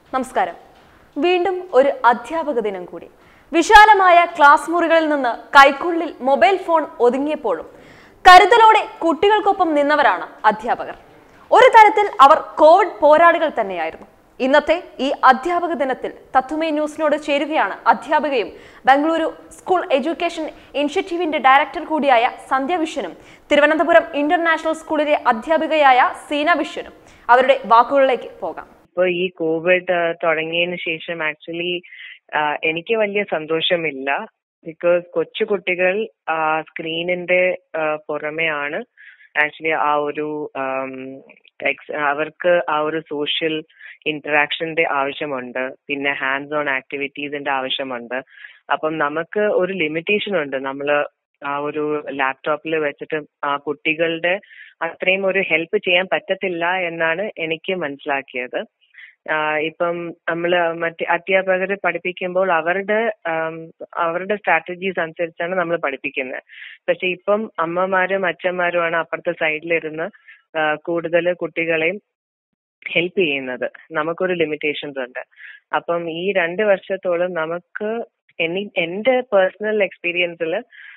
നമസ്കാരം വീണ്ടും ഒരു അധ്യാപക ദിനം കൂടി വിശാലമായ ക്ലാസ് മുറികളിൽ നിന്ന് കൈക്കുള്ളിൽ മൊബൈൽ ഫോൺ ഒതുങ്ങിയപ്പോഴും കരുതലോടെ കുട്ടികൾക്കൊപ്പം നിന്നവരാണ് അധ്യാപകർ ഒരു തരത്തിൽ അവർ കോവിഡ് പോരാളികൾ തന്നെയായിരുന്നു ഇന്നത്തെ ഈ അധ്യാപക ദിനത്തിൽ തത്തുമേ ന്യൂസിനോട് ചേരുകയാണ് അധ്യാപികയും ബംഗളൂരു സ്കൂൾ എഡ്യൂക്കേഷൻ ഇനിഷ്യേറ്റീവിന്റെ ഡയറക്ടർ കൂടിയായ സന്ധ്യ വിശ്വനും തിരുവനന്തപുരം ഇന്റർനാഷണൽ സ്കൂളിലെ അധ്യാപികയായ സീന വിശ്വനും അവരുടെ വാക്കുകളിലേക്ക് പോകാം ഇപ്പൊ ഈ കോവിഡ് തുടങ്ങിയതിന് ശേഷം ആക്ച്വലി എനിക്ക് വലിയ സന്തോഷമില്ല ബിക്കോസ് കൊച്ചു കുട്ടികൾ സ്ക്രീനിന്റെ പുറമെയാണ് ആക്ച്വലി ആ ഒരു ആം, ex- അവർക്ക് ആ ഒരു സോഷ്യൽ ഇന്ററാക്ഷന്റെ ആവശ്യമുണ്ട് പിന്നെ ഹാൻഡ്സ് ഓൺ ആക്ടിവിറ്റീസിന്റെ ആവശ്യമുണ്ട് അപ്പം നമുക്ക് ഒരു ലിമിറ്റേഷൻ ഉണ്ട് നമ്മൾ ആ ഒരു ലാപ്ടോപ്പിൽ വെച്ചിട്ട് ആ കുട്ടികളുടെ അത്രയും ഒരു ഹെൽപ്പ് ചെയ്യാൻ പറ്റത്തില്ല എന്നാണ് എനിക്ക് മനസ്സിലാക്കിയത് ആഹ് ഇപ്പം നമ്മൾ മറ്റ് അധ്യാപകർ പഠിപ്പിക്കുമ്പോൾ അവരുടെ ആം, അവരുടെ സ്ട്രാറ്റജീസ് അനുസരിച്ചാണ് നമ്മൾ പഠിപ്പിക്കുന്നത് പക്ഷെ ഇപ്പം അമ്മമാരും അച്ഛന്മാരുമാണ് അപ്പുറത്തെ സൈഡിലിരുന്ന് കൂടുതൽ കുട്ടികളെയും ഹെൽപ്പ് ചെയ്യുന്നത് നമുക്കൊരു ലിമിറ്റേഷൻസ് ഉണ്ട് അപ്പം ഈ രണ്ട് വർഷത്തോളം നമുക്ക് എനി എന്റെ പേഴ്സണൽ എക്സ്പീരിയൻസിൽ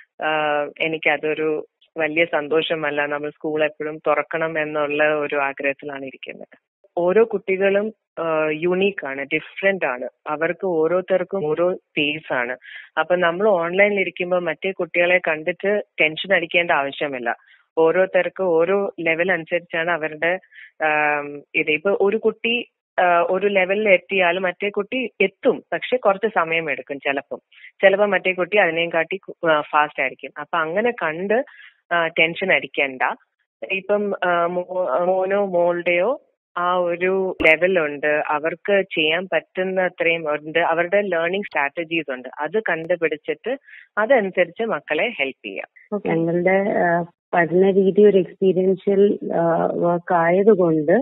എനിക്കതൊരു വലിയ സന്തോഷമല്ല നമ്മൾ സ്കൂൾ എപ്പോഴും തുറക്കണം എന്നുള്ള ഒരു ആഗ്രഹത്തിലാണ് ഇരിക്കുന്നത് ഓരോ കുട്ടികളും യുണീക്ക് ആണ് ഡിഫറെന്റ് ആണ് അവർക്ക് ഓരോരുത്തർക്കും ഓരോ പേസ് ആണ് അപ്പൊ നമ്മൾ ഓൺലൈനിൽ ഇരിക്കുമ്പോൾ മറ്റേ കുട്ടികളെ കണ്ടിട്ട് ടെൻഷൻ അടിക്കേണ്ട ആവശ്യമില്ല ഓരോരുത്തർക്ക് ഓരോ ലെവൽ അനുസരിച്ചാണ് അവരുടെ ആം, ഇത് ഇപ്പൊ ഒരു കുട്ടി ആ, ഒരു ലെവലിൽ എത്തിയാലും മറ്റേ കുട്ടി എത്തും പക്ഷെ കുറച്ച് സമയം എടുക്കും ചിലപ്പം ചിലപ്പോൾ മറ്റേ കുട്ടി അതിനെയും കാട്ടി ഫാസ്റ്റ് ആയിരിക്കും അപ്പൊ അങ്ങനെ കണ്ട് ടെൻഷൻ അടിക്കണ്ട ഇപ്പം ആ, മോ- മോനോ മോളുടെയോ ആ ഒരു ലെവലുണ്ട് അവർക്ക് ചെയ്യാൻ പറ്റുന്ന അത്രയും ഉണ്ട് അവരുടെ ലേണിംഗ് സ്ട്രാറ്റജീസ് ഉണ്ട് അത് കണ്ടുപിടിച്ചിട്ട് അതനുസരിച്ച് മക്കളെ ഹെൽപ്പ് ചെയ്യാം ഞങ്ങളുടെ ആ, പഠന രീതി ഒരു എക്സ്പീരിയൻഷ്യൽ വർക്ക് ആയതുകൊണ്ട്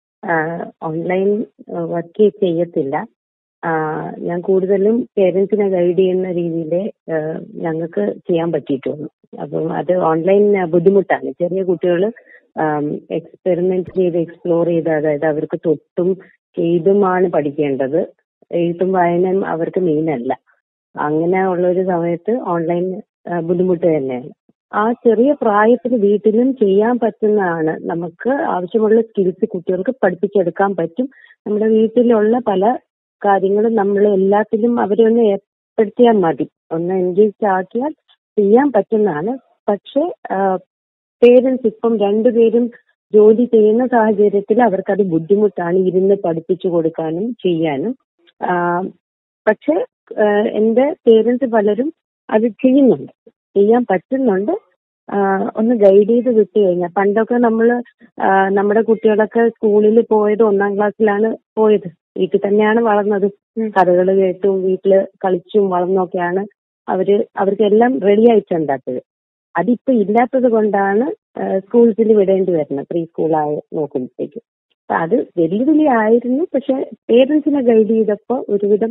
ഓൺലൈൻ വർക്ക് ചെയ്യത്തില്ല ആ, ഞാൻ കൂടുതലും പേരൻസിനെ ഗൈഡ് ചെയ്യുന്ന രീതിയിൽ ഞങ്ങൾക്ക് ചെയ്യാൻ പറ്റിയിട്ടുള്ളൂ അപ്പം അത് ഓൺലൈൻ ബുദ്ധിമുട്ടാണ് ചെറിയ കുട്ടികൾ എക്സ്പെരിമെന്റ് ചെയ്ത് എക്സ്പ്ലോർ ചെയ്ത് അതായത് അവർക്ക് തൊട്ടും ചെയ്തുമാണ് പഠിക്കേണ്ടത് എഴുത്തും വായനയും അവർക്ക് മെയിൻ അല്ല അങ്ങനെ ഉള്ള ഒരു സമയത്ത് ഓൺലൈൻ ബുദ്ധിമുട്ട് തന്നെയാണ് ആ ചെറിയ പ്രായത്തിൽ വീട്ടിലും ചെയ്യാൻ പറ്റുന്നതാണ് നമുക്ക് ആവശ്യമുള്ള സ്കിൽസ് കുട്ടികൾക്ക് പഠിപ്പിച്ചെടുക്കാൻ പറ്റും നമ്മുടെ വീട്ടിലുള്ള പല കാര്യങ്ങളും നമ്മൾ എല്ലാത്തിലും അവരെ ഒന്ന് ഏർപ്പെടുത്തിയാൽ മതി ഒന്ന് എൻഗേജ് ആക്കിയാൽ ചെയ്യാൻ പറ്റുന്നതാണ് പക്ഷെ പേരൻസ് ഇപ്പം രണ്ടുപേരും ജോലി ചെയ്യുന്ന സാഹചര്യത്തിൽ അവർക്കത് ബുദ്ധിമുട്ടാണ് ഇരുന്ന് പഠിപ്പിച്ചു കൊടുക്കാനും ചെയ്യാനും ആ, പക്ഷെ ആ, എന്റെ പേരൻസ് പലരും അത് ചെയ്യുന്നുണ്ട് ചെയ്യാൻ പറ്റുന്നുണ്ട് ആ, ഒന്ന് ഗൈഡ് ചെയ്ത് വിട്ടു കഴിഞ്ഞാൽ പണ്ടൊക്കെ നമ്മൾ നമ്മുടെ കുട്ടികളൊക്കെ സ്കൂളിൽ പോയത് ഒന്നാം ക്ലാസ്സിലാണ് പോയത് വീട്ടിൽ തന്നെയാണ് വളർന്നത് കഥകൾ കേട്ടും വീട്ടില് കളിച്ചും വളർന്നൊക്കെയാണ് അവര് അവർക്കെല്ലാം റെഡി ആയിട്ടുണ്ടാത്തത് അതിപ്പോ ഇല്ലാത്തത് കൊണ്ടാണ് സ്കൂൾസിൽ വിടേണ്ടി വരുന്നത് പ്രീ സ്കൂളായി നോക്കുമ്പോഴത്തേക്ക് അപ്പൊ അത് വെല്ലുവിളി ആയിരുന്നു പക്ഷെ പേരൻസിനെ ഗൈഡ് ചെയ്തപ്പോ ഒരുവിധം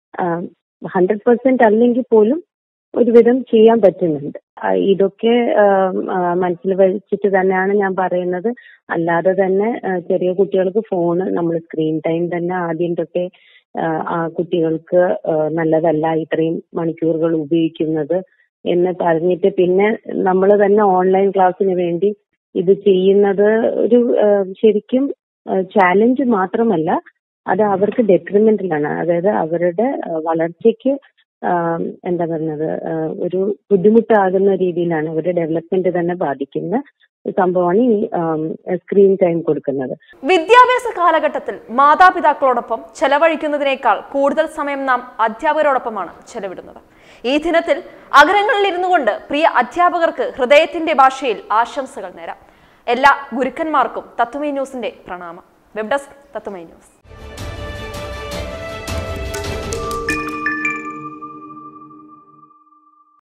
ഹൺഡ്രഡ് പെർസെന്റ് അല്ലെങ്കിൽ പോലും ഒരുവിധം ചെയ്യാൻ പറ്റുന്നുണ്ട് ആ, ഇതൊക്കെ ആം, ആ, മനസ്സിൽ വെച്ചിട്ട് തന്നെയാണ് ഞാൻ പറയുന്നത് അല്ലാതെ തന്നെ ആ, ചെറിയ കുട്ടികൾക്ക് ഫോണ് നമ്മൾ സ്ക്രീൻ ടൈം തന്നെ ആദ്യം തൊട്ടേ ആ, ആ കുട്ടികൾക്ക് ആ, നല്ലതല്ല ഇത്രയും മണിക്കൂറുകൾ ഉപയോഗിക്കുന്നത് എന്ന് പറഞ്ഞിട്ട് പിന്നെ നമ്മൾ തന്നെ ഓൺലൈൻ ക്ലാസ്സിന് വേണ്ടി ഇത് ചെയ്യുന്നത് ഒരു ആ, ശരിക്കും ചാലഞ്ച് മാത്രമല്ല അത് അവർക്ക് ഡെട്രിമെന്റലാണ് അതായത് അവരുടെ ആ, വളർച്ചയ്ക്ക് ആ, എന്താ പറയുന്നത് ആ, ഒരു ബുദ്ധിമുട്ടാകുന്ന രീതിയിലാണ് അവരുടെ ഡെവലപ്മെന്റ് തന്നെ ബാധിക്കുന്ന സംഭവമാണ് ഈ സ്ക്രീൻ ടൈം കൊടുക്കുന്നത് വിദ്യാഭ്യാസ കാലഘട്ടത്തിൽ മാതാപിതാക്കളോടൊപ്പം ചെലവഴിക്കുന്നതിനേക്കാൾ കൂടുതൽ സമയം നാം അധ്യാപകരോടൊപ്പമാണ് ചെലവിടുന്നത് ഈ ദിനത്തിൽ അഗ്രങ്ങളിൽ ഇരുന്നു കൊണ്ട് പ്രിയ അധ്യാപകർക്ക് ഹൃദയത്തിന്റെ ഭാഷയിൽ ആശംസകൾ നേരാം എല്ലാ ഗുരുക്കന്മാർക്കും തത്തുമൈ ന്യൂസിന്റെ പ്രണാമം വെബ് ഡെസ്ക് തത്തുമൈ ന്യൂസ്